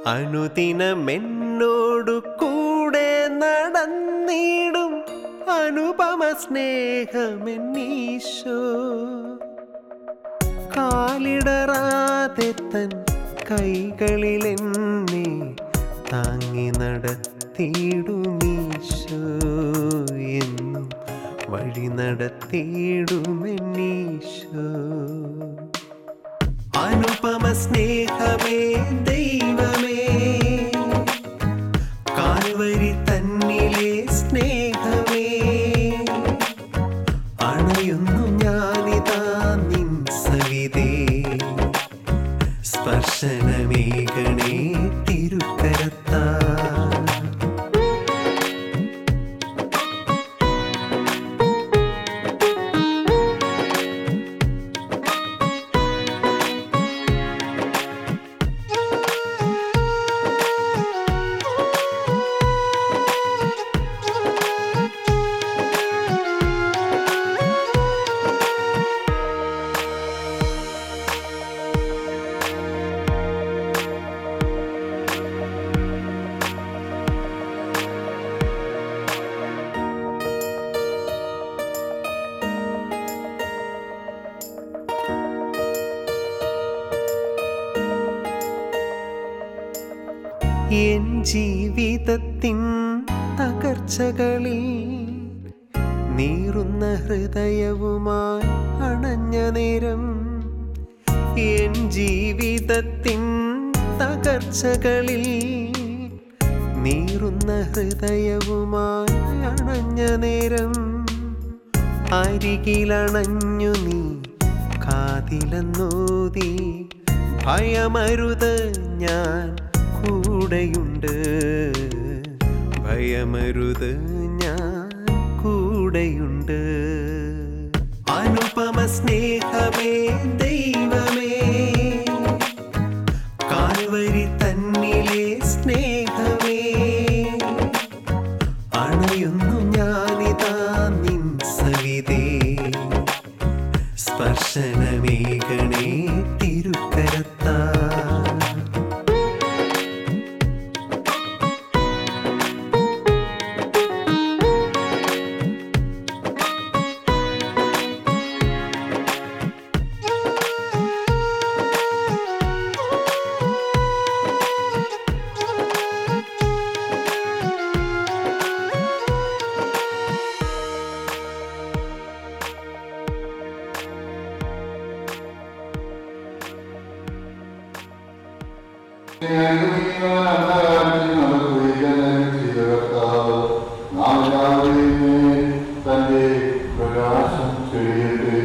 അനുദിനമെന്നോടു കൂടെ നടന്നിടും അനുപമ സ്നേഹമെന്നീശോ കാലിടറാതെ തൻ കൈകളിൽ എന്നെ താങ്ങി നടത്തിയിടുമീശോ എന്നും വഴി നടത്തിയിടുമെന്നീശോ അനുപമ സ്നേഹമേ ദൈവമേ കാൽവരി തന്നിലെ സ്നേഹമേ അണയുന്നു ഞാനിതാ നിൻ സവിതേ സ്പർശനമേകണേ തിരുക്കരത്താ എൻ ജീവിതത്തിൻ തകർച്ചകളിൽ നീറുന്ന ഹൃദയവുമായി അണഞ്ഞ നേരം എൻ ജീവിതത്തിൻ തകർച്ചകളിൽ നീറുന്ന ഹൃദയവുമായി അണഞ്ഞ നേരം അരികിലണഞ്ഞു നീ കാതിലെന്നോതി ഭയമരുത് ഞാൻ കൂടെയുണ്ട് ഭയമരുത് ഞാൻ കൂടെയുണ്ട് അനുപമ സ്നേഹമേ ദൈവമേ കാൽവരി തന്നിലെ സ്നേഹമേ അണയുന്നു ഞാനിതാ നിൻ സവിതേ സ്പർശനമേകണേ തിരുക്കരത്താ തന്റെ പ്രകാശം ചെയ്യട്ടെ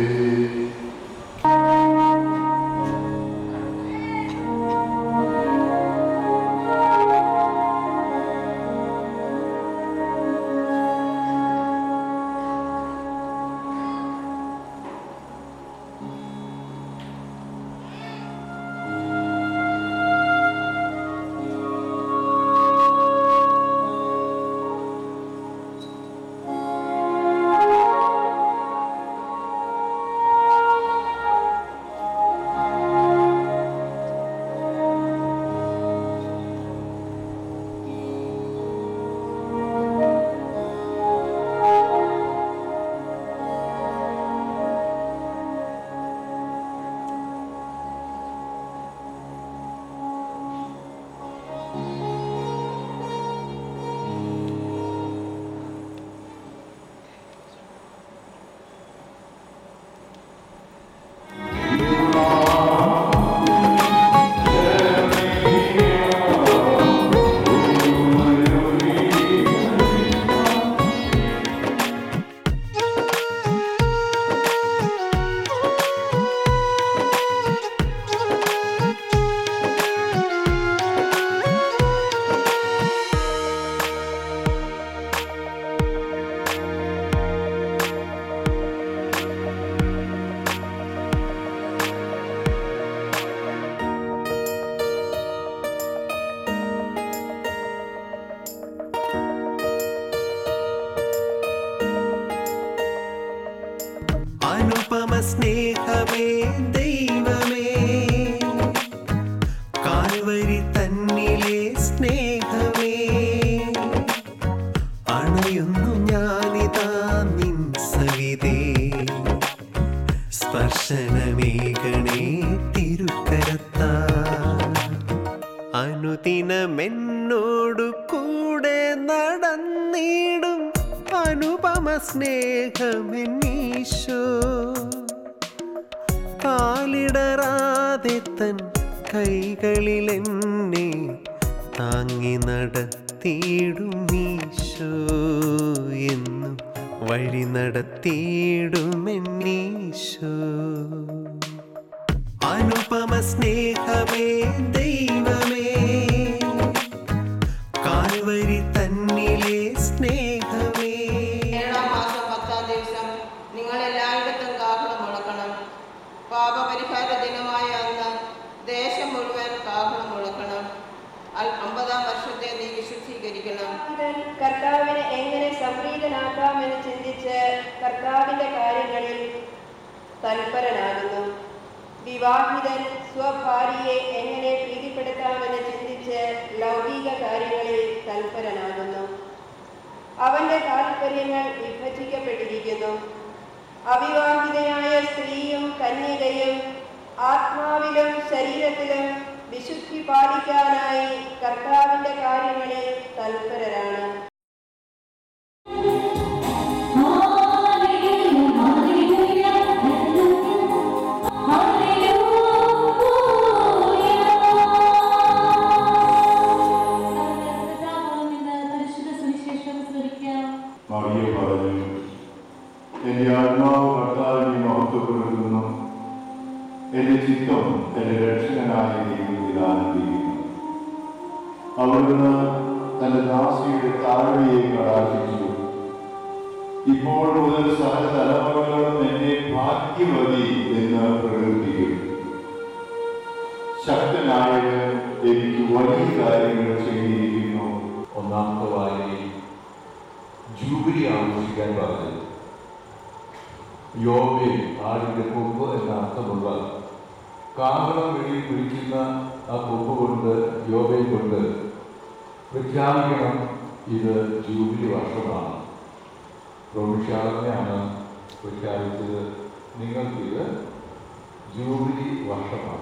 അനുപമ സ്നേഹമേ ദൈവമേ കാൽവരി തന്നിലെ സ്പർശനമേകണേ തിരുക്കരത്താ അനുദിനമെന്നോടു കൂടെ നടന്നിടും അനുപമ സ്നേഹമെന്നീശോ കാലിടറാതെ തൻ കൈകളിൽ എന്നെ താങ്ങി നടത്തിയിടും ഈശോ എന്നും വഴി നടത്തിയിടുമെന്നീശോ അനുപമ സ്നേഹമേ ദൈവമേ കാൽവരി തന്നിലെ സ്നേഹമേ ഏഴാം മാസം പത്താം ദിവസം നിങ്ങൾ എല്ലായിടത്തും കാഹളം മുഴക്കണം പാപപരിഹാര ദിനമായ അന്ന് ദേശം മുഴുവൻ കാഹളം മുഴക്കണം അൽ- അമ്പതാം വർഷത്തെ നീ വിശുദ്ധീകരിക്കണം ദാവീദൻ കർത്താവിനെ എങ്ങനെ സംപ്രീതനാക്കാമെന്ന് ചിന്തിച്ച് കർത്താവിന്റെ കാര്യങ്ങളിൽ തൽപരനാകുന്നു വിവാഹിതൻ സ്വഭാര്യയെ എങ്ങനെ പ്രീതിപ്പെടുത്താമെന്ന് ചിന്തിച്ച് ലൗകിക കാര്യങ്ങളിൽ തൽപരനാകുന്നു അവന്റെ താൽപ്പര്യങ്ങൾ വിഭജിക്കപ്പെട്ടിരിക്കുന്നു അവിവാഹിതയായ സ്ത്രീയും കന്യകയും ആത്മാവിലും ശരീരത്തിലും വിശുദ്ധി പാലിക്കാനായി കർത്താവിന്റെ കാര്യങ്ങളിൽ തൽപരരാണ് മറിയ പറഞ്ഞു എന്റെ ആത്മാവ് കർത്താവിനെ മഹത്വപ്പെടുത്തുന്നു എന്റെ ചിത്തം എന്റെ രക്ഷകനായ ദൈവത്തിൽ ആനന്ദിക്കുന്നു അവിടുന്ന് തന്റെ ദാസിയുടെ താഴ്വയെ കടാക്ഷിച്ചു ഇപ്പോൾ മുതൽ സകല തലമുറകളും എന്നെ ഭാഗ്യവതി എന്ന് പ്രകീർത്തിക്കും ശക്തനായവൻ എനിക്ക് വലിയ കാര്യങ്ങൾ ചെയ്തിരിക്കുന്നു ഒന്നാമത്തെ വായനയിൽ ജൂബിലി ആഘോഷിക്കാൻ പറഞ്ഞത് യോബെ ആടിന്റെ കൊമ്പ് എന്ന അർത്ഥമുള്ള കാഹളം വെളിയിൽ പിടിക്കുന്ന ആ കൊമ്പ് കൊണ്ട് യോബെ കൊണ്ട് പ്രഖ്യാപിക്കണം ഇത് ജൂബിലി വർഷമാണ് പ്രൊമിഷാളിനെയാണ് പ്രഖ്യാപിച്ചത് നിങ്ങൾക്കിത് ജൂബിലി വർഷമാണ്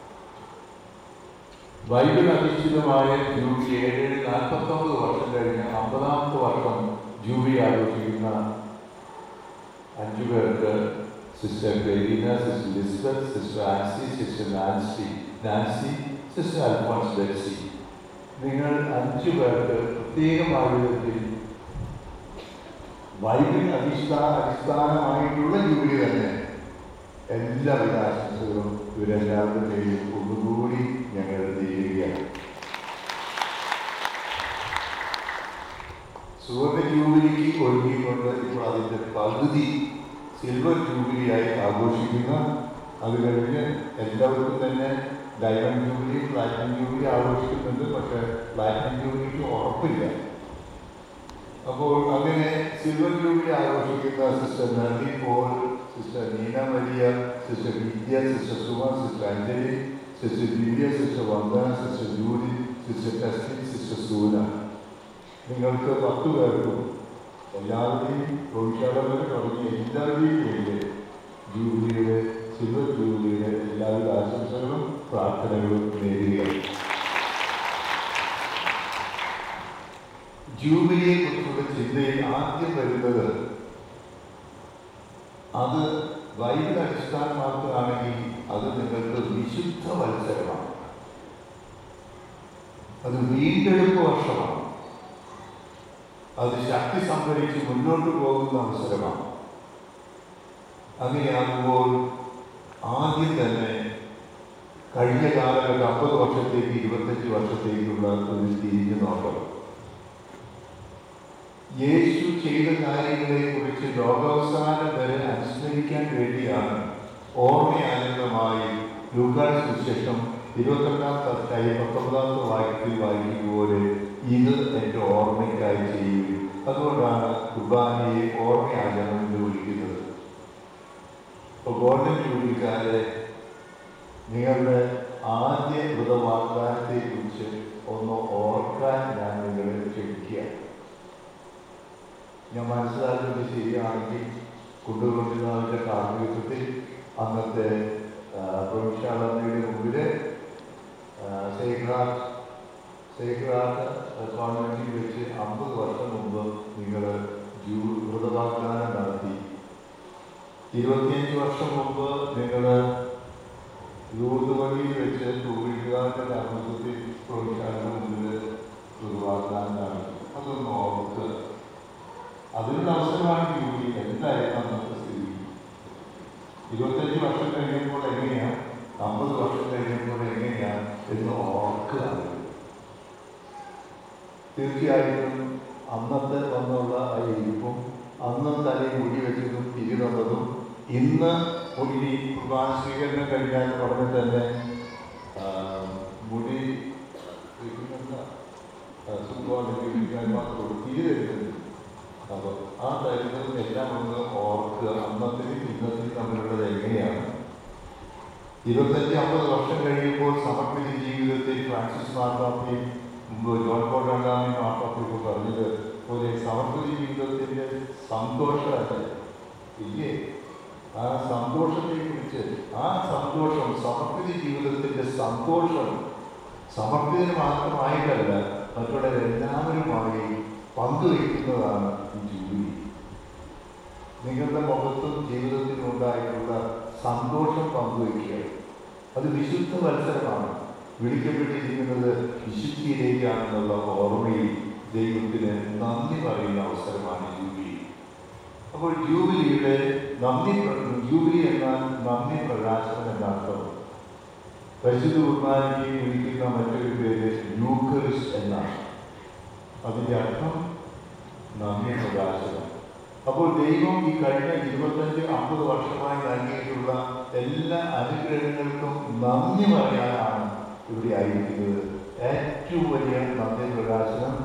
ബൈബിൾ അധിഷ്ഠിതമായ ജൂബിലി ഏഴ് നാൽപ്പത്തൊമ്പത് വർഷം കഴിഞ്ഞ് അമ്പതാമത്തെ വർഷം ജൂബിലി ആഘോഷിക്കുന്ന അഞ്ചു പേർക്ക് sister Clareena sister Lisbeth sister Ancy sister Nancy Nancy sister Alphonse Betsy നിങ്ങൾ അഞ്ചു പേർക്ക് പ്രത്യേകമായ വിധത്തിൽ ബൈബിൾ അടിസ്ഥാന അടിസ്ഥാനമായിട്ടുള്ള ജൂബിലി തന്നെ എല്ലാവിധ ആശംസകളും ഇവരെല്ലാവരുടെയും ഒന്നുകൂടി ഞങ്ങൾ നേരുകയാണ് സുവർണ ജൂബിലിക്ക് ഒരുങ്ങിക്കൊണ്ട് ഇപ്പോൾ അതിൻ്റെ പകുതി സിൽവർ ജൂബിലിയായി ആഘോഷിക്കുന്ന അത് കഴിഞ്ഞ് എല്ലാവർക്കും തന്നെ ഡയമണ്ട് ജൂബിലി പ്ലാറ്റിനം ജൂബിലി ആഘോഷിക്കുന്നുണ്ട് പക്ഷേ പ്ലാറ്റിനം ജൂബിലിക്ക് ഉറപ്പില്ല അപ്പോൾ അങ്ങനെ സിൽവർ ജൂബിലി ആഘോഷിക്കുന്ന sister Nandi Paul sister Neena Maria sister Vidya sister Suma sister Anjali sister Divya sister Vandana sister Julie sister Testin sister Soona നിങ്ങൾക്ക് പത്തു പേർക്കും എല്ലാവരുടെയും തൊഴിലാളർ തുടങ്ങിയ എല്ലാവരുടെയും പേരിൽ ജൂബിലിയുടെ സിൽവർ ജൂബിലിയുടെ എല്ലാവിധ ആശംസകളും പ്രാർത്ഥനകളും നേരുകയാണ് ജൂബിലിയെ കുറിച്ചുള്ള ചിന്തയിൽ ആദ്യം വരുന്നത് അത് ബൈബിൾ അടിസ്ഥാനമാക്കുകയാണെങ്കിൽ അത് നിങ്ങൾക്ക് വിശുദ്ധ മത്സരമാണ് അത് വീണ്ടെടുപ്പ് വർഷമാണ് അത് ശക്തി സംഭരിച്ച് മുന്നോട്ട് പോകുന്ന അവസരമാണ് അങ്ങനെയാകുമ്പോൾ ആദ്യം തന്നെ കഴിഞ്ഞ കാലഘട്ടം അമ്പത് വർഷത്തേക്ക് ഇരുപത്തഞ്ച് വർഷത്തേക്കുള്ള ഒരു തിരിഞ്ഞു നോട്ടം യേശു ചെയ്ത കാര്യങ്ങളെ കുറിച്ച് ലോകാവസാനം വരെ അനുസ്മരിക്കാൻ വേണ്ടിയാണ് ഓർമ്മയാനന്ദമായി ലൂക്കാട് സുശേഷം ഇരുപത്തെട്ടാം തത്തായി പത്തൊമ്പതാമത്തെ വാക്യത്തിൽ വായിക്കുന്ന പോലെ ഇത് എൻ്റെ ഓർമ്മയ്ക്കായി ചെയ്യും അതുകൊണ്ടാണ് കുർബാനയെ ഓർമ്മയാചരണം എന്ന് വിളിക്കുന്നത് അപ്പോൾ ഗോൾഡൻ ജൂബിലിക്കാരെ നിങ്ങളുടെ ആദ്യ വ്രതവാഗ്ദാനത്തെ കുറിച്ച് ഒന്ന് ഓർക്കാൻ ഞാൻ നിങ്ങളെ ക്ഷണിക്കുകയാണ് ഞാൻ മനസ്സിലാക്കുന്നത് ശരിയാണെങ്കിൽ കൊണ്ടുകൊണ്ടിരുന്നവരുടെ കാർമ്മികത്വത്തിൽ അന്നത്തെ പ്രവിശ്യാളമ്മയുടെ മുമ്പിൽ സേക്രാട്ട് സേക്രാട്ട് കോൺവെന്റിൽ വെച്ച് അമ്പത് വർഷം മുമ്പ് നിങ്ങൾ ജൂ വ്രതവാഗ്ദാനം നടത്തി ഇരുപത്തിയഞ്ച് വർഷം മുമ്പ് നിങ്ങൾ ദൂതുവഴിയിൽ വെച്ച് തൂവിഴുകാരുടെ നേതൃത്വത്തിൽ പ്രവിശ്യാളുടെ മുമ്പിൽ വ്രതവാഗ്ദാനം നടത്തി അതൊന്ന് ഓർത്ത് അതിനുള്ള അവസരമാണ് ജൂലി എന്തായാലും അന്നത്തെ സ്ഥിതി ഇരുപത്തഞ്ച് വർഷം കഴിയുമ്പോൾ എങ്ങനെയാ അമ്പത് വർഷം കഴിയുമ്പോൾ എങ്ങനെയാ എന്ന് ഓർക്കുക തീർച്ചയായിട്ടും അന്നത്തെ വന്നുള്ള ആ ഇരിപ്പും അന്ന് തലയിൽ മുടി വെച്ചതും തിരി തന്നതും ഇന്ന് മുടി കുർബാന സ്വീകരണം കഴിഞ്ഞാൽ ഉടനെ തന്നെ ആ, മുടി വെക്കുന്നെന്താ? ആ, സുഖമായിട്ട് ഇരിക്കാൻ മാത്രം തിരി തരുന്നുണ്ട് അപ്പോൾ ആ തരുന്നതും എല്ലാം ഒന്ന് ഓർക്കുക അന്നത്തിനും ഇന്നത്തിനും തമ്മിലുള്ളത് എങ്ങനെയാണ് ഇരുപത്തഞ്ച് അമ്പത് വർഷം കഴിയുമ്പോൾ സമർപ്പിത ജീവിതത്തിൽ ഫ്രാൻസിസ് മാർപ്പാപ്പയും മുമ്പ് ജോൺ പോൾ രണ്ടാമയും മാർപ്പാപ്പയൊക്കെ പറഞ്ഞത് പോലെ സമർപ്പിത ജീവിതത്തിൻ്റെ സന്തോഷമല്ല ഇല്ലേ ആ സന്തോഷത്തെ കുറിച്ച് ആ സന്തോഷം സമർപ്പിത ജീവിതത്തിൻ്റെ സന്തോഷം സമർപ്പിതന് മാത്രമായിട്ടല്ല മറ്റുള്ള എല്ലാവരുമായി പങ്കുവയ്ക്കുന്നതാണ് ഈ ജൂബിലി നിങ്ങളുടെ മുഖത്തും ജീവിതത്തിലും ഉണ്ടായിട്ടുള്ള സന്തോഷം പങ്കുവയ്ക്കുക അത് വിശുദ്ധ മത്സരമാണ് വിളിക്കപ്പെട്ടിരിക്കുന്നത് വിശുദ്ധിയിലേക്കാണെന്നുള്ള ഓർമ്മയിൽ ദൈവത്തിന് നന്ദി പറയുന്ന അവസരമാണ് ജൂബിലി അപ്പോൾ ജൂബിലിയുടെ നന്ദി പ്ര- ജൂബിലി എന്നാൽ നന്ദി പ്രകാശനം എന്നർത്ഥം പരിശുദ്ധ കുർബാനയ്ക്ക് വിളിക്കുന്ന മറ്റൊരു പേര് യൂക്കറിസ് എന്നാണ് അതിൻ്റെ അർത്ഥം നന്ദി പ്രകാശനം അപ്പോൾ ദൈവം ഈ കഴിഞ്ഞ ഇരുപത്തഞ്ച് അമ്പത് വർഷമായി നൽകിയിട്ടുള്ള എല്ലാ അനുഗ്രഹങ്ങൾക്കും നന്ദി പറയാനാണ് ഇവിടെ ആയിരിക്കുന്നത് ഏറ്റവും വലിയ നന്ദി പ്രകാശനം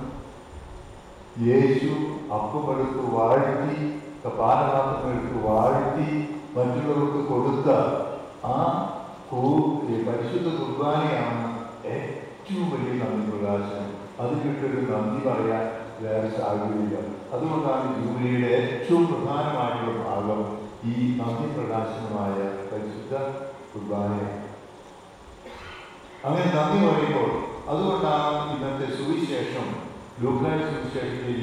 യേശു അപ്പമെടുത്ത് വാഴ്ത്തി പാലപാത്രമെടുത്ത് വാഴ്ത്തി മറ്റുള്ളവർക്ക് കൊടുത്ത ആ കൂ- ഈ പരിശുദ്ധ കുർബാനയാണ് ഏറ്റവും വലിയ നന്ദി പ്രകാശനം അത് കിട്ടൊരു നന്ദി പറയാൻ വേറെ സാധ്യതയില്ല അതുകൊണ്ടാണ് ജൂബിലിയുടെ ഏറ്റവും പ്രധാനമായിട്ടുള്ള ഭാഗം ഈ നന്ദി പ്രകാശനമായ പരിശുദ്ധ കുർബാനയാണ് അങ്ങനെ നന്ദി പറയുമ്പോൾ അതുകൊണ്ടാണ് ഇന്നത്തെ സുവിശേഷം ലൂക്കായ സുവിശേഷത്തിൽ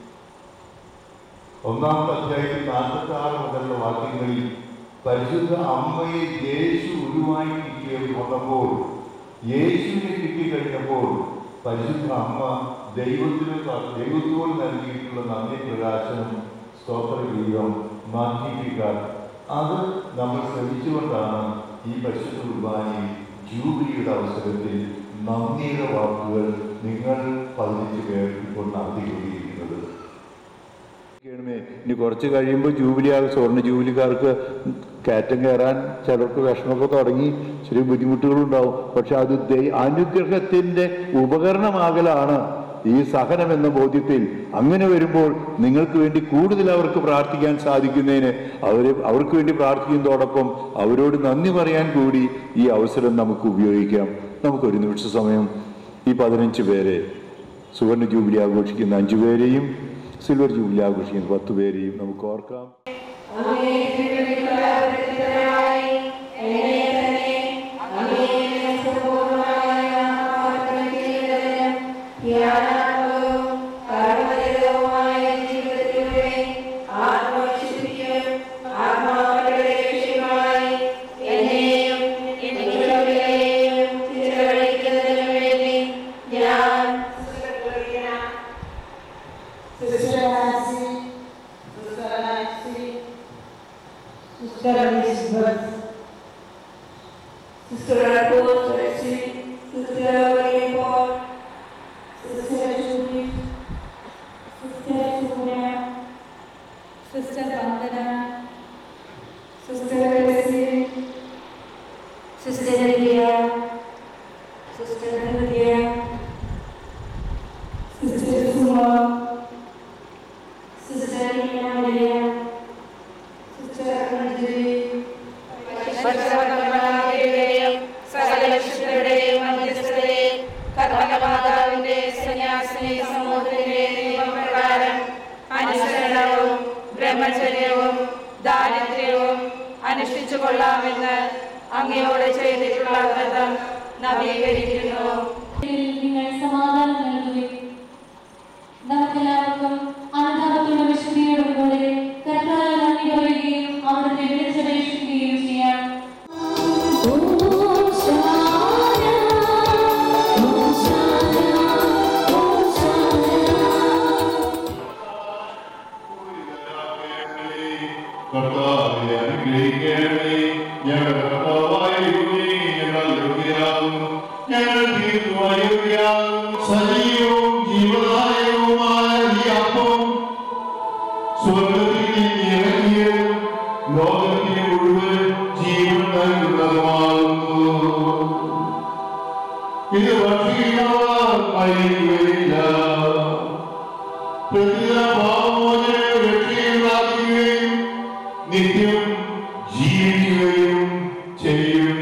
ഒന്നാമത്തെ അധ്യായത്തിൽ നാൽപ്പത്തി ആറ് മുതലുള്ള വാക്യങ്ങളിൽ പരിശുദ്ധ അമ്മയെ യേശു ഉരുവായി കിട്ടിയ വന്നപ്പോൾ യേശുവിനെ കിട്ടിക്കഴിഞ്ഞപ്പോൾ പരിശുദ്ധ അമ്മ ദൈവത്തിന് ത- ദൈവത്തോട് നൽകിയിട്ടുള്ള നന്ദി പ്രകാശനം സ്തോത്രഗീതം മാറ്റിപ്പിക്കാൻ അത് നമ്മൾ ശ്രമിച്ചുകൊണ്ടാണ് ഈ പരിശുദ്ധ കുർബാനയിൽ ജൂബിലിയുടെ അവസരത്തിൽ നന്ദിയുടെ വാക്കുകൾ നിങ്ങൾ പതിനഞ്ച് പേർ ഇപ്പോൾ നടത്തിക്കൊണ്ടിരിക്കുന്നത് ണമേ. ഇനി കുറച്ച് കഴിയുമ്പോൾ ജൂബിലി ആ സ്വർണ്ണ ജൂബിലിക്കാർക്ക് കയറ്റം കയറാൻ ചിലർക്ക് വിഷമമൊക്കെ തുടങ്ങി ചെറിയ ബുദ്ധിമുട്ടുകളുണ്ടാവും പക്ഷെ അത് ദൈ- അനുഗ്രഹത്തിന്റെ ഉപകരണമാകലാണ് ഈ സഹനം എന്ന ബോധ്യത്തിൽ അങ്ങനെ വരുമ്പോൾ നിങ്ങൾക്ക് വേണ്ടി കൂടുതൽ അവർക്ക് പ്രാർത്ഥിക്കാൻ സാധിക്കുന്നതിന് അവര് അവർക്ക് വേണ്ടി പ്രാർത്ഥിക്കുന്നതോടൊപ്പം അവരോട് നന്ദി പറയാൻ കൂടി ഈ അവസരം നമുക്ക് ഉപയോഗിക്കാം നമുക്കൊരു നിമിഷ സമയം ഈ പതിനഞ്ച് പേരെ സുവർണ ജൂബിലി ആഘോഷിക്കുന്ന അഞ്ചു പേരെയും സിൽവർ ജൂബിലി ആഘോഷിക്കുന്ന പത്ത് പേരെയും നമുക്ക് ഓർക്കാം അങ്ങേ തിരുവിളിക്കായി എന്നെ തന്നെ അങ്ങേ സമ്പൂർണ്ണമായ ആത്മ ജീവിതത്തിനും ധ്യാനാത്മകവും കർമ്മനിരതവുമായ ജീവിതത്തിലൂടെ ആത്മവിശുദ്ധിക്കും ആത്മാക്കളുടെ രക്ഷയുമായി എന്നെയും നിങ്ങളുടെയും ചിലവഴിക്കുന്നതിനു വേണ്ടി ഞാൻ Sister Nancy, Sister Nancy, Sister Elizabeth, Sister Rose Tracy, Sister Marie Paul, Sister Judith, Sister Surya, Sister Vandana, Sister Leslie, Sister Lydia, Sister Lydia, Sister Suma, Sister Nina Maria, Sister Anjali, പരിശുദ്ധന്മാരുടെയും സകല വിശുദ്ധരുടെയും മധ്യസ്ഥതയിൽ കർമ്മമാതാവിന്റെ സന്യാസിനി സമൂഹത്തിന്റെ നിയമപ്രകാരം അനുസരണവും ബ്രഹ്മചര്യവും ദാരിദ്ര്യവും അനു അനുഷ്ഠിച്ചു കൊള്ളാമെന്ന് അങ്ങയോട് ചെയ്തിട്ടുള്ള വ്രതം നവീകരിക്കുന്നു നിങ്ങൾ സമാധാനം നൽകുകയും നമുക്കെല്ലാവർക്കും അനുതാപത്തോടെ വിശുദ്ധിയോടും കൂടെ കർത്താവിൽ നന്ദി പറയുകയും അവിടുത്തെ വിളിച്ചപേക്ഷിക്കുകയും ചെയ്യാം കർത്താവെ അനുഗ്രഹിക്കണമേ ഞങ്ങളുടെ കർത്താവായ ദൈവമേ, ഞങ്ങൾ യോഗ്യരാകുന്നു ഞങ്ങൾ തീർത്തും അയോഗ്യരാകുന്നു സജീവവും ജീവദായകവുമായ ഈ അപ്പം സ്വർഗത്തിൽ നിന്ന് ഇറങ്ങിയതും ലോകത്തിന് മുഴുവൻ ജീവൻ നൽകുന്നതുമാകുന്നു ഇത് ഭക്ഷിക്കുന്നവർ മരിക്കുകയില്ല പ്രതിദിന പാപമോചനവും രക്ഷയും പ്രാപിക്കുകയും നിത്യം ജീവിക്കുകയും ചെയ്യും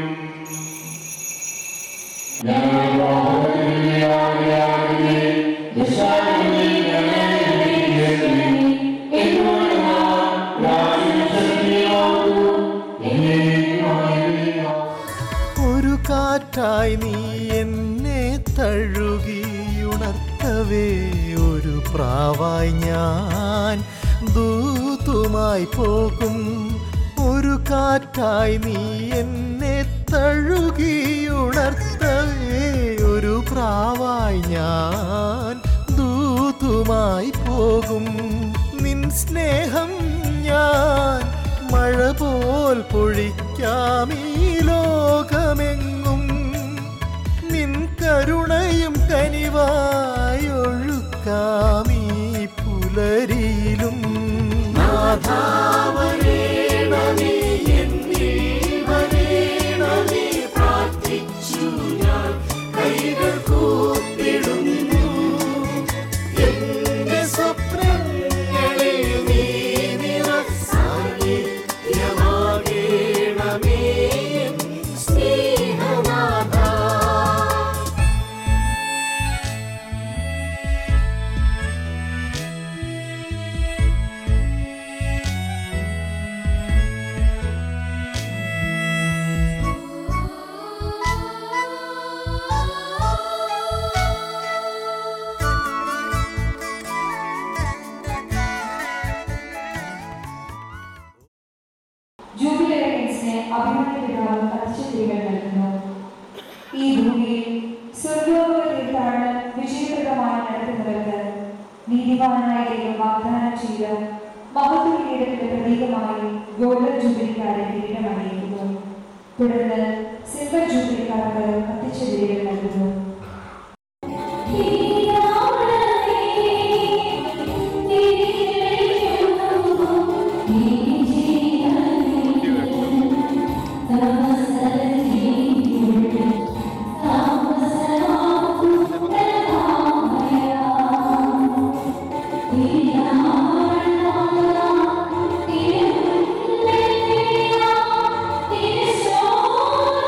ഞങ്ങളുടെ പാപങ്ങളില്ലാതെയാകണമേ. ദുഷ്ടാരൂപിയിൽ ഞങ്ങളെ രക്ഷിക്കണമേ. എന്തുകൊണ്ടെന്നാൽ രാജ്യവും ശക്തിയും എന്നേക്കും അങ്ങയുടേതാണ്. ഒരു കാറ്റായി നീ എന്നെ തഴുകിയുണർത്തവേ ഒരു പ്രാവായി ഞാൻ ദൂതുമായി പോകും ഒരു കാറ്റായി നീ എന്നെ തഴുകിയുണർത്തവേ ഒരു പ്രാവായി ഞാൻ ദൂതുമായി പോകും നിൻ സ്നേഹം ഞാൻ മഴ പോൽ പൊഴിക്കാമീ ലോകമെങ്ങും നിൻ കരുണയും കനിവായൊഴുക്കാമീ പുലരിയിലും നാഥാവരേണമേ എന്നിൽ വരേണമേ പ്രാർത്ഥിച്ചു ഞാൻ കൈകൾ കൂപ്പിടുന്നു എന്റെ സ്വപ്നങ്ങളെ നീ നിറസാന്നിധ്യമാകേണമേ എൻ സ്നേഹനാഥ ജൂബിലൈൻസിനെ അഭിമാനപിതാവ് അധിഷ്ഠികൾ നൽകുന്നു ഈ ഭൂമിയിൽ സ്വർഗോപ തീർത്ഥാടനം വിജയപ്രദമായി നടത്തുന്നവർക്ക് നീതിമാനായ ദൈവം വാഗ്ദാനം ചെയ്ത മഹത്വ കിരീടത്തിന്റെ പ്രതീകമായി ഗോൾഡൻ ജൂബിലിക്കാരെ കിരീടം അണിയിക്കുന്നു തുടർന്ന് സിൽവർ ജൂബിലിക്കാർക്ക് കത്തിച്ച കിരീടം നൽകുന്നു Yeah.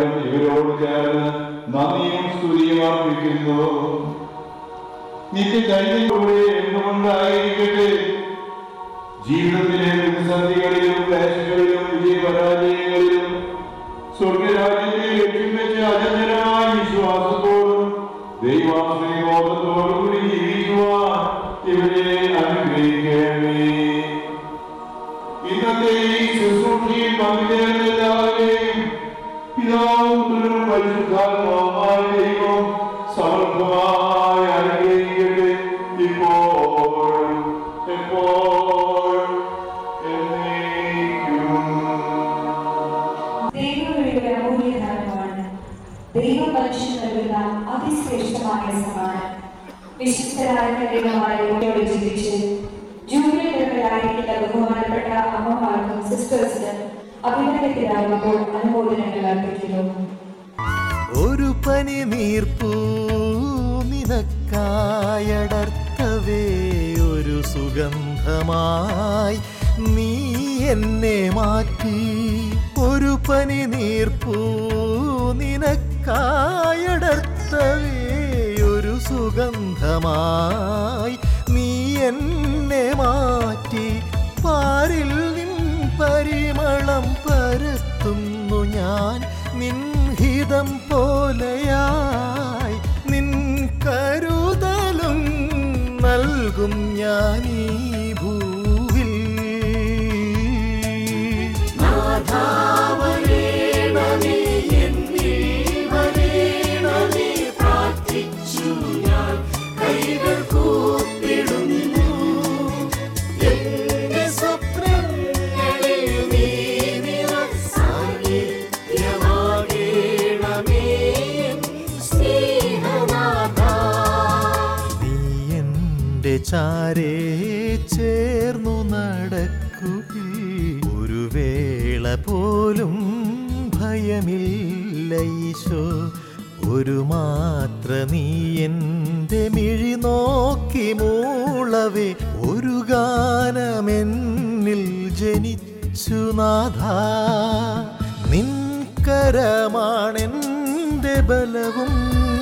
ഇവരോട് ചേർന്ന് നന്ദിയും സ്തുതിയും അർപ്പിക്കുന്നു നിത്യധൈര്യത്തോടെ എന്നുകൊണ്ടായിരിക്കട്ടെ ജീവിതത്തിലെ പ്രതിസന്ധികളിലും ക്ലേശങ്ങളിലും വിജയപരാജയങ്ങളിലും സ്വർഗരാജ്യത്തെ ലക്ഷ്യം വെച്ച് അജന്യരായ വിശ്വാസത്തോടും ദൈവാശ്രയബോധത്തോടും കൂടി ജീവിക്കുവാൻ ഇവരെ അനുഗ്രഹിക്കണമേ ഇന്നത്തെ ഈ ശുശ്രൂഷയിൽ പങ്കുചേർന്ന എല്ലാവരെയും പിതാവും പുത്രനും പരിശുദ്ധാത്മാവുമായ ദൈവം സമർത്ഥമായി അനുഗ്രഹിക്കട്ടെ ഇപ്പോഴും എപ്പോഴും എന്നേക്കും ദൈവങ്ങളുടെ അമൂല്യദാനമാണ് ദൈവം മനുഷ്യൻ നൽകുന്ന അതിശ്രേഷ്ഠമായ സമ്മാനം വിശുദ്ധരായ കന്യകമാരോട് ജീവിച്ച് ജൂബിലികളായിരിക്കുന്ന ബഹുമാനപ്പെട്ട അമ്മമാർക്കും സിസ്റ്റേഴ്സിനും അഭിനന്ദനത്തിലാകുമ്പോൾ അനുമോദനങ്ങൾ അർപ്പിക്കുന്നു ഒരു പനി നീർപ്പൂ നിനക്കായടർത്തവേ ഒരു സുഗന്ധമായി നീ എന്നെ മാറ്റി ഒരു പനി നീർപ്പൂ നിനക്കായടർത്തവേ ഒരു സുഗന്ധമായി നീ എന്നെ മാറ്റി പാരിൽ നിൻ പരിമളം പരത്തുന്നു ഞാൻ നിൻഹിതം പോലെയായി നിൻ കരുതലും നൽകും ഞാൻ ഈ ഭൂവിൽ നീ എൻ്റെ ചാരേ ചേർന്നു നടക്കുകയിൽ ഒരു വേള പോലും ഭയമില്ല ഈശോ ഒരു മാത്ര നീ എൻ്റെ മിഴി നോക്കി മൂളവേ ഒരു ഗാനമെന്നിൽ ജനിച്ചു നാഥ നിൻകരമാണെൻ്റെ ബലവും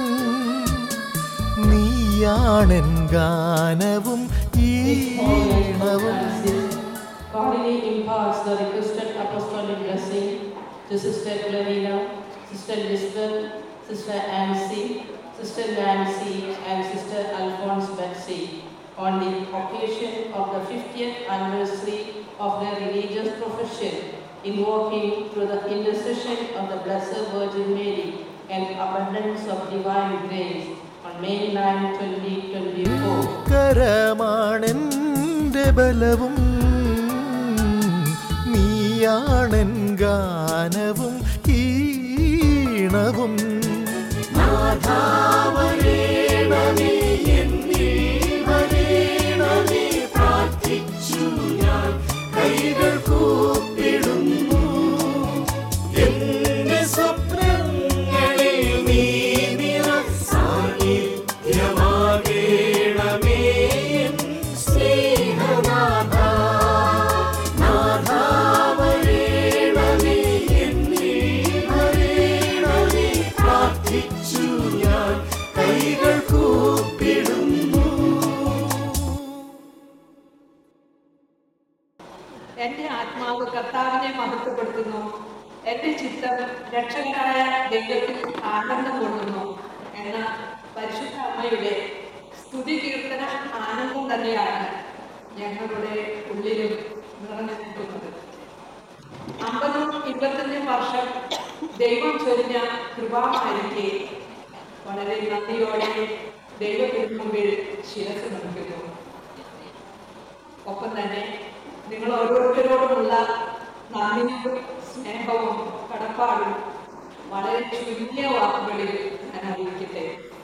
നീയാണെൻ ഗാനവും ഈണവും Cordially imparts the requested apostolic blessing to Sister Clarina, Sister Lisbeth, Sister Ansi, Sister Nancy, and Sister Alphonse Betsy on the occasion of the 50th anniversary of their religious profession, invoking through the intercession of the Blessed Virgin Mary an abundance of divine grace on May 9, 2024. കരമാണെൻ്റെ ബലവും നീയാണെൻ ഗാനവും ഈണവും എന്റെ ആത്മാവ് കർത്താവിനെ മഹത്വപ്പെടുത്തുന്നു എന്റെ ചിത്തം രക്ഷകനായ ദൈവത്തിൽ ആനന്ദം കൊള്ളുന്നു എന്ന പരിശുദ്ധ അമ്മയുടെ സ്തുതി കീർത്തന ആനന്ദം തന്നെയാണ് ഞങ്ങളുടെ ഉള്ളിലും നിറഞ്ഞു നിൽക്കുന്നത് അമ്പതും ഇരുപത്തഞ്ചും വർഷം ദൈവം ചൊരിഞ്ഞ കൃപാമായിരിക്കെ വളരെ നന്ദിയോടെ ദൈവത്തിന് മുമ്പിൽ ശിരസ് നൽകുന്നു ഒപ്പം തന്നെ നിങ്ങൾ ഓരോരുത്തരോടുമുള്ള നന്ദിയും സ്നേഹവും കടപ്പാടും വളരെ ചുരുങ്ങിയ വാക്കുകളിൽ ഞാൻ അറിയിക്കട്ടെ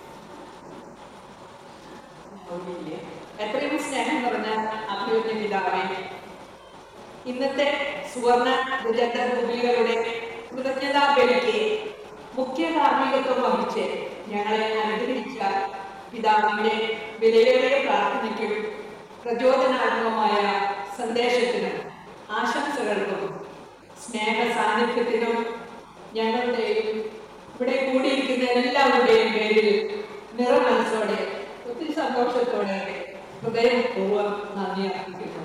ഓർമ്മയില്ലേ? എത്രയും സ്നേഹം നിറഞ്ഞ അഭിയോഗ്യ പിതാവേ ഇന്നത്തെ സുവർണ രജത ജൂബിലികളുടെ കൃതജ്ഞതാ ബലിക്ക് മുഖ്യ കാർമ്മികത്വം വഹിച്ച് ഞങ്ങളെ അനുഗ്രഹിച്ച പിതാവിന്റെ വിലയേറിയ പ്രാർത്ഥനയ്ക്കും പ്രചോദനാത്മകമായ സന്ദേശത്തിനും ആശംസകൾക്കും സ്നേഹ സാന്നിധ്യത്തിനും ഞങ്ങളുടെയും മനസ്സോടെ ഒത്തിരി സന്തോഷത്തോടെ ഹൃദയപൂർവ്വം നന്ദി അർപ്പിക്കുന്നു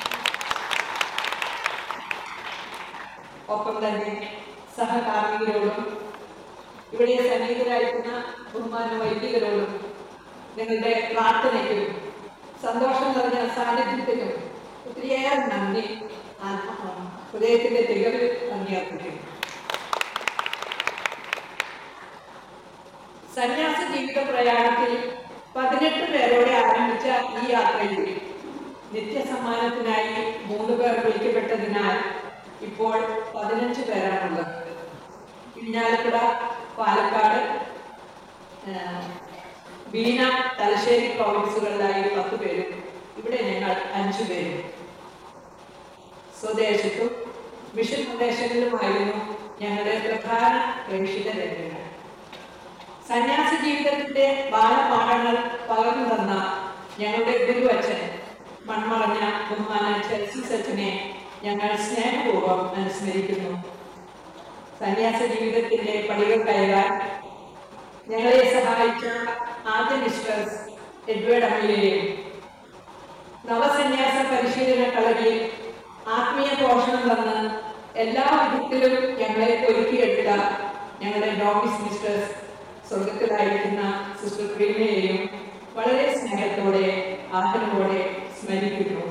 ഒപ്പം തന്നെ സഹകാർമികരോടും ഇവിടെ സന്നിഹിതരായിരിക്കുന്ന ബഹുമാന വൈദികരോടും നിങ്ങളുടെ പ്രാർത്ഥനയ്ക്കും സന്തോഷം നിറഞ്ഞ സാന്നിധ്യത്തിനും ഒത്തിരിയേറെ നന്ദി ആത്മ- ഹൃദയത്തിന്റെ തികവിൽ നന്ദി അർപ്പിക്കുന്നു സന്യാസ ജീവിത പ്രയാണത്തിൽ പതിനെട്ട് പേരോടെ ആരംഭിച്ച ഈ യാത്രയിൽ നിത്യസമ്മാനത്തിനായി മൂന്ന് പേർ വിളിക്കപ്പെട്ടതിനാൽ ഇപ്പോൾ പതിനഞ്ച് പേരാണുള്ളത് ഇരിഞ്ഞാലക്കുട പാലക്കാട് ആ, ബീന തലശ്ശേരി പ്രോവിൻസുകളിലായി പത്ത് പേരും ഇവിടെ ഞങ്ങൾ അഞ്ചു പേരും സ്വദേശത്തും മിഷൻ പ്രദേശങ്ങളിലുമായിരുന്നു ഞങ്ങളുടെ പ്രധാന പ്രേക്ഷിത രംഗങ്ങൾ സന്യാസ ജീവിതത്തിന്റെ ബാലപാഠങ്ങൾ പകർന്നു തന്ന ഞങ്ങളുടെ ഗുരുവച്ചൻ മൺമറഞ്ഞ ബഹുമാന ചെൽസി സച്ചനെ ഞങ്ങൾ സ്നേഹപൂർവ്വം അനുസ്മരിക്കുന്നു സന്യാസ ജീവിതത്തിന്റെ പടികൾ കയറാൻ ഞങ്ങളെ സഹായിച്ച ആദ്യ മിസ്റ്റേഴ്സ് എഡ്വേർഡ് അമ്മയിലെയും നവസന്യാസ പരിശീലന കളരിയിൽ ആത്മീയ പോഷണം തന്ന് എല്ലാ വിധത്തിലും ഞങ്ങളെ ഒരുക്കിയെടുത്ത ഞങ്ങളുടെ ഡോമിസ് മിസ്റ്റേഴ്സ് സ്വർഗത്തിലായിരിക്കുന്ന സിസ്റ്റർ ക്രീമയെയും വളരെ സ്നേഹത്തോടെ ആദരവോടെ സ്മരിക്കുന്നു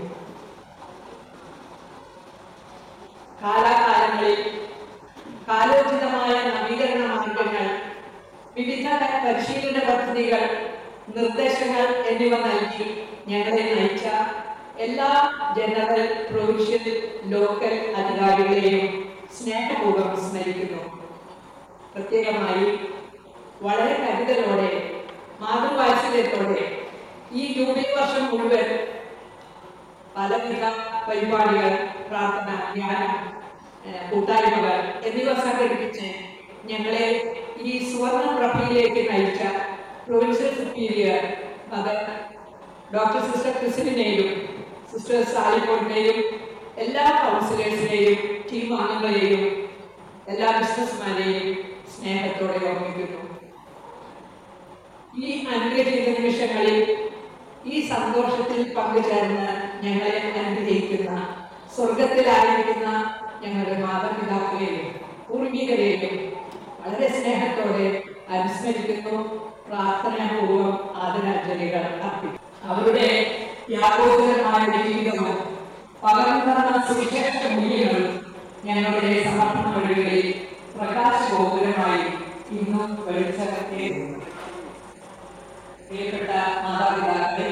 കാലാകാലങ്ങളിൽ കാലോചിതമായ നവീകരണ മാർഗങ്ങൾ വിവിധ പരിശീലന പദ്ധതികൾ നിർദ്ദേശങ്ങൾ എന്നിവ നൽകി ഞങ്ങളെ നയിച്ച എല്ലാ ജനറൽ പ്രൊവിഷ്യൽ ലോക്കൽ അധികാരികളെയും സ്നേഹപൂർവ്വം സ്മരിക്കുന്നു പ്രത്യേകമായി വളരെ കരുതലോടെ മാതൃവാത്സല്യത്തോടെ ഈ ജൂബിലി വർഷം മുഴുവൻ പലവിധ പരിപാടികൾ പ്രാർത്ഥന ധ്യാനം ഏഹ് കൂട്ടായ്മകൾ എന്നിവ സംഘടിപ്പിച്ച് ഞങ്ങളെ ഈ സുവർണ പ്രഭയിലേക്ക് നയിച്ച provincial superior mother doctor sister ക്രിസിനെയും സിസ്റ്റർ സാലിപ്പോട്ടിനെയും എല്ലാ കൗൺസിലേഴ്സിനെയും ടീം അംഗങ്ങളെയും എല്ലാ ബിസിനസ്മാനെയും സ്നേഹത്തോടെ ഓർമ്മിക്കുന്നു ഈ അനുഗ്രഹീത നിമിഷങ്ങളിൽ ഈ സന്തോഷത്തിൽ പങ്കുചേർന്ന് ഞങ്ങളെ അനുഗ്രഹിക്കുന്ന സ്വർഗത്തിലായിരിക്കുന്ന ഞങ്ങളുടെ മാതാപിതാക്കളെയും പൂർവികരെയും വളരെ സ്നേഹത്തോടെ അനുസ്മരിക്കുന്നു പ്രാർത്ഥനാപൂർവ്വം ആദരാഞ്ജലികൾ അർപ്പിക്കുന്നു അവരുടെ യാഗോചരമായ ജീവിതവും പകർന്ന സുവിശേഷ മൂല്യങ്ങളും ഞങ്ങളുടെ സമർപ്പണ വഴികളിൽ പ്രകാശഗോപുരമായി ഇന്നും വെളിച്ചത്തേക്കുന്നു പ്രിയപ്പെട്ട മാതാപിതാക്കളെ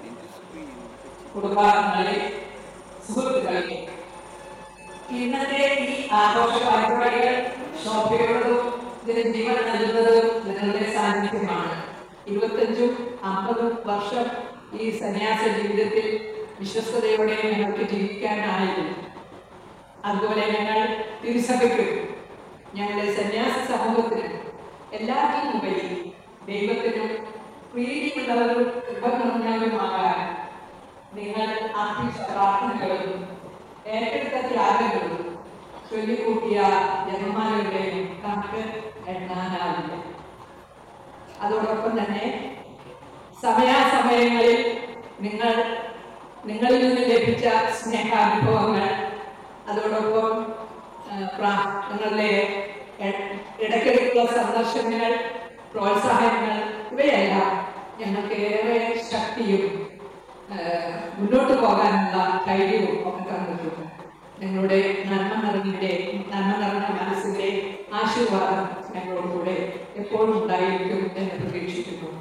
കുടുംബാംഗങ്ങളെ സുഹൃത്തുക്കളെ ഇന്നത്തെ ഈ ആഘോഷ പരിപാടികൾ ശോഭയോടും ഇതിന് ജീവൻ നൽകുന്നതും നിങ്ങളുടെ സാന്നിധ്യമാണ് ഇരുപത്തഞ്ചും അമ്പതും വർഷം ഈ സന്യാസ ജീവിതത്തിൽ വിശ്വസ്തയോടെ ഞങ്ങൾക്ക് ജീവിക്കാനായിരുന്നു അതുപോലെ ഞങ്ങൾ തിരുസഭയ്ക്കും ഞങ്ങളുടെ സന്യാസ സമൂഹത്തിനും എല്ലാത്തിനും ഉപരി ദൈവത്തിനും പ്രീതിയുള്ളവരും കൃപനിറഞ്ഞവരുമാകാൻ നിങ്ങൾ അർപ്പിച്ച പ്രാർത്ഥനകളും ഏറ്റെടുത്ത ത്യാഗങ്ങളും ചൊല്ലിക്കൂട്ടിയ ജന്മമാരുടെയും കണക്ക് എണ്ണാനാവില്ല അതോടൊപ്പം തന്നെ സമയാസമയങ്ങളിൽ നിങ്ങൾ നിങ്ങളിൽ നിന്ന് ലഭിച്ച സ്നേഹാനുഭവങ്ങൾ അതോടൊപ്പം ആ, പ്രാ- നിങ്ങളുടെ ഇട- ഇടയ്ക്കിടയ്ക്കുള്ള സന്ദർശനങ്ങൾ പ്രോത്സാഹനങ്ങൾ ഇവയെല്ലാം ഞങ്ങൾക്ക് ഏറെ ശക്തിയും ആ, മുന്നോട്ട് പോകാനുള്ള ധൈര്യവും ഒക്കെ തന്നിട്ടുണ്ട് നിങ്ങളുടെ നന്മ നിറഞ്ഞിന്റെ നന്മ നിറഞ്ഞ മനസ്സിന്റെ ആശീർവാദം ഞങ്ങളോട് കൂടെ എപ്പോഴും ഉണ്ടായിരിക്കും എന്ന് പ്രതീക്ഷിക്കുന്നു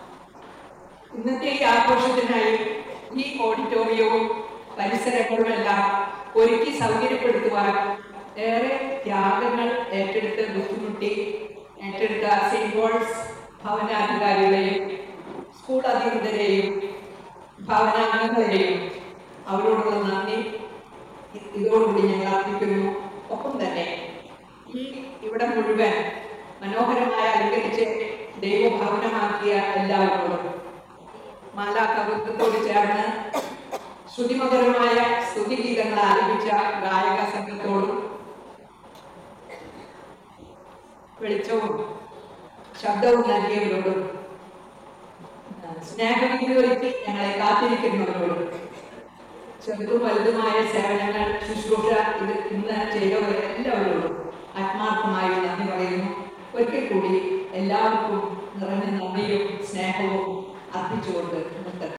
ഇന്നത്തെ ഈ ആഘോഷത്തിനായി ഈ ഓഡിറ്റോറിയവും പരിസരങ്ങളുമെല്ലാം ഒരുക്കി സൗകര്യപ്പെടുത്തുവാൻ ഏറെ ത്യാഗങ്ങൾ ഏറ്റെടുത്ത് ബുദ്ധിമുട്ടി ഏറ്റെടുത്ത സെയിന്റ് പോൾസ് ഭവനാധികാരികളെയും സ്കൂൾ അധികൃതരെയും ഭവനാംഗങ്ങളെയും അവരോടുള്ള നന്ദി ഇ- ഇതോടുകൂടി ഞങ്ങൾ അർപ്പിക്കുന്നു ഒപ്പം തന്നെ ഈ ഇവിടെ മുഴുവൻ മനോഹരമായി അലങ്കരിച്ച് ദൈവഭവനമാക്കിയ എല്ലാവരോടും മാലാകവൃത്തത്തോട് ചേർന്ന് ശ്രുതിമധുരമായ സ്തുതിഗീതങ്ങൾ ആലപിച്ച ഗായക സംഘത്തോടും വെളിച്ചവും ശബ്ദവും നൽകിയവരോടും സ്നേഹവിധി ഒരുക്കി ഞങ്ങളെ കാത്തിരിക്കുന്നവരോട് ചെറുതും വലുതുമായ സേവനങ്ങൾ ശുശ്രൂഷ ഇത് ഇന്ന് ചെയ്തവർ എല്ലാവരോടും ആത്മാർത്ഥമായി നന്ദി പറയുന്നു ഒരിക്കൽ കൂടി എല്ലാവർക്കും നിറഞ്ഞ നന്ദിയും സ്നേഹവും അർപ്പിച്ചുകൊണ്ട് നിർത്തട്ടെ